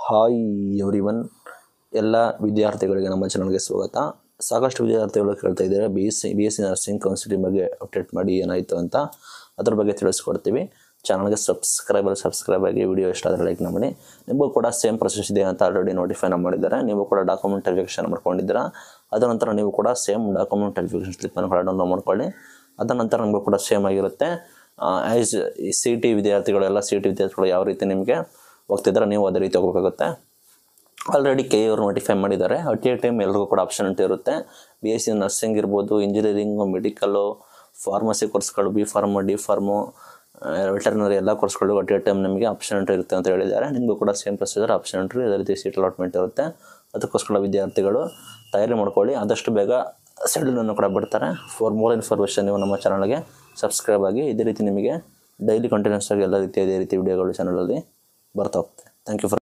hi everyone ಎಲ್ಲ ವಿದ್ಯಾರ್ಥಿಗಳಿಗೆ ನಮ್ಮ ಚಾನಲ್ಗೆ ಸ್ವಾಗತ ಸಾಕಷ್ಟು ವಿದ್ಯಾರ್ಥಿಗಳು ಕೇಳ್ತಾ ಇದ್ದಾರೆ B S C B S C nursing counselling ಬಗ್ಗೆ ಅಪ್ಡೇಟ್ ಮಾಡಿ ಏನಾಯಿತು ಅಂತ ಅದ್ರ ಬಗ್ಗೆ ತಿಳಿಸ್ಕೊಡ್ತೀವಿ ಚಾನಲ್ಗೆ ಸಬ್ಸ್ಕ್ರೈಬರ್ ಸಬ್ಸ್ಕ್ರೈಬ್ ಆಗಿ ವಿಡಿಯೋ ಇಷ್ಟ ಆದರೆ ಲೈಕ್ ಮಾಡಿ ನಿಮಗೂ ಕೂಡ ಸೇಮ್ ಪ್ರೊಸೆಸ್ ಇದೆ ಅಂತ ಆಲ್ರೆಡಿ ನೋಟಿಫೈ ಮಾಡಿದ್ದಾರೆ ನೀವು ಕೂಡ ಡಾಕ್ಯುಮೆಂಟ್ ವೆರಿಫಿಕೇಷನ್ ಮಾಡ್ಕೊಂಡಿದ್ದೀರಾ ಅದರ ನಂತರ ನೀವು ಕೂಡ ಸೇಮ್ ಡಾಕ್ಯುಮೆಂಟ್ ವೆರಿಫಿಕೇಷನ್ ಸ್ಲಿಪ್ಪನ್ನು ಕೂಡ ಡೌನ್ಲೋಡ್ ಮಾಡ್ಕೊಳ್ಳಿ ಅದರ ನಂತರ ನಿಮಗೂ ಕೂಡ ಸೇಮ್ ಆಗಿರುತ್ತೆ ಆ್ಯಸ್ ಸಿ ಟಿ ವಿದ್ಯಾರ್ಥಿಗಳೆಲ್ಲ ಸಿ ಟಿ ವಿದ್ಯಾರ್ಥಿಗಳು ಯಾವ ರೀತಿ ನಿಮಗೆ ಹೋಗ್ತಿದ್ದಾರೆ ನೀವು ಅದೇ ರೀತಿ ಹೋಗಬೇಕಾಗುತ್ತೆ ಆಲ್ರೆಡಿ ಕೆ ಅವರು ನೋಟಿಫೈ ಮಾಡಿದ್ದಾರೆ ಅಟ್ ಎ ಟೈಮ್ ಎಲ್ರಿಗೂ ಕೂಡ ಆಪ್ಷನ್ ಅಂತ ಇರುತ್ತೆ ಬಿ ಎಸ್ ಸಿ ನರ್ಸಿಂಗ್ ಇರ್ಬೋದು ಇಂಜಿನಿಯರಿಂಗು ಮೆಡಿಕಲ್ಲು ಫಾರ್ಮಸಿ ಕೋರ್ಸ್ಗಳು B pharm D pharm veterinary ಎಲ್ಲ ಕೋರ್ಸ್ಗಳು ಅಟ್ ಎ ಟೈಮ್ ನಿಮಗೆ ಆಪ್ಷನ್ ಎಂಟ್ರಿ ಇರುತ್ತೆ ಅಂತ ಹೇಳಿದ್ದಾರೆ ನಿಮಗೂ ಕೂಡ ಸೇಮ್ ಪ್ರೊಸೀಜರ್ ಆಪ್ಷನ್ ಎಂಟ್ರಿ ಅದೇ ರೀತಿ ಸೀಟ್ ಅಲಾಟ್ಮೆಂಟ್ ಇರುತ್ತೆ ಅದಕ್ಕೋಸ್ಕರ ವಿದ್ಯಾರ್ಥಿಗಳು ತಯಾರಿ ಮಾಡ್ಕೊಳ್ಳಿ ಆದಷ್ಟು ಬೇಗ ಶೆಡ್ಯೂಲನ್ನು ಕೂಡ ಬಿಡ್ತಾರೆ ಫಾರ್ ಮೋರ್ ಇನ್ಫಾರ್ಮೇಷನ್ ನೀವು ನಮ್ಮ ಚಾನಲ್ಗೆ ಸಬ್ಸ್ಕ್ರೈಬ್ ಆಗಿ ಇದೇ ರೀತಿ ನಿಮಗೆ ಡೈಲಿ ಕಂಟಿನ್ಯೂಸ್ ಆಗಿ ಎಲ್ಲ ರೀತಿಯ ಇದೇ ರೀತಿ ವಿಡಿಯೋಗಳು ಚಾನಲಲ್ಲಿ ಬರ್ತಾ ಹೋಗ್ತದೆ ಥ್ಯಾಂಕ್ ಯು ಫಾರ್